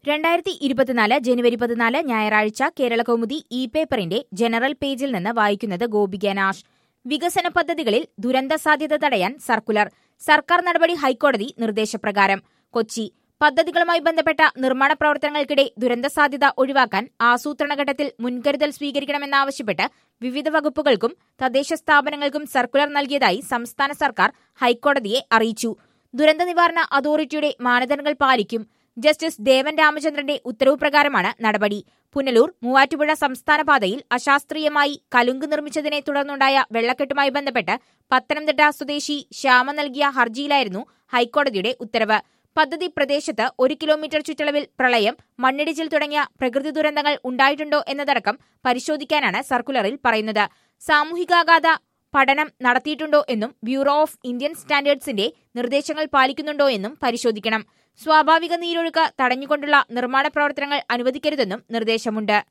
രണ്ടായിരത്തി ഇരുപത്തിനാല് ജനുവരി പതിനാല് ഞായറാഴ്ച കേരള കൗമുദി ഇ പേപ്പറിന്റെ ജനറൽ പേജിൽ നിന്ന് വായിക്കുന്നത് ഗോപിക നാഷ് വികസന പദ്ധതികളിൽ ദുരന്ത സാധ്യത തടയാൻ സർക്കുലർ സർക്കാർ നടപടി ഹൈക്കോടതി നിർദ്ദേശപ്രകാരം കൊച്ചി പദ്ധതികളുമായി ബന്ധപ്പെട്ട നിർമ്മാണ പ്രവർത്തനങ്ങൾക്കിടെ ദുരന്ത സാധ്യത ഒഴിവാക്കാൻ ആസൂത്രണഘട്ടത്തിൽ മുൻകരുതൽ സ്വീകരിക്കണമെന്നാവശ്യപ്പെട്ട് വിവിധ വകുപ്പുകൾക്കും തദ്ദേശ സ്ഥാപനങ്ങൾക്കും സർക്കുലർ നൽകിയതായി സംസ്ഥാന സർക്കാർ ഹൈക്കോടതിയെ അറിയിച്ചു ദുരന്ത നിവാരണ അതോറിറ്റിയുടെ മാനദണ്ഡങ്ങൾ പാലിക്കും ജസ്റ്റിസ് ദേവൻ രാമചന്ദ്രന്റെ ഉത്തരവ് പ്രകാരമാണ് നടപടി പുനലൂർ മൂവാറ്റുപുഴ സംസ്ഥാന പാതയിൽ അശാസ്ത്രീയമായി കലുങ്ക് നിർമ്മിച്ചതിനെ തുടർന്നുണ്ടായ വെള്ളക്കെട്ടുമായി ബന്ധപ്പെട്ട് പത്തനംതിട്ട സ്വദേശി ശ്യാമ നൽകിയ ഹർജിയിലായിരുന്നു ഹൈക്കോടതിയുടെ ഉത്തരവ് പദ്ധതി പ്രദേശത്ത് ഒരു കിലോമീറ്റർ ചുറ്റളവിൽ പ്രളയം മണ്ണിടിച്ചിൽ തുടങ്ങിയ പ്രകൃതി ദുരന്തങ്ങൾ ഉണ്ടായിട്ടുണ്ടോ എന്നതടക്കം പരിശോധിക്കാനാണ് സർക്കുലറിൽ പറയുന്നത് സാമൂഹികാഘാത പഠനം നടത്തിയിട്ടുണ്ടോ എന്നും ബ്യൂറോ ഓഫ് ഇന്ത്യൻ സ്റ്റാൻഡേർഡ്സിന്റെ നിർദ്ദേശങ്ങൾ പാലിക്കുന്നുണ്ടോ എന്നും പരിശോധിക്കണം സ്വാഭാവിക നീരൊഴുക്ക് തടഞ്ഞുകൊണ്ടുള്ള നിർമ്മാണ പ്രവർത്തനങ്ങൾ അനുവദിക്കരുതെന്നും നിർദ്ദേശമുണ്ട്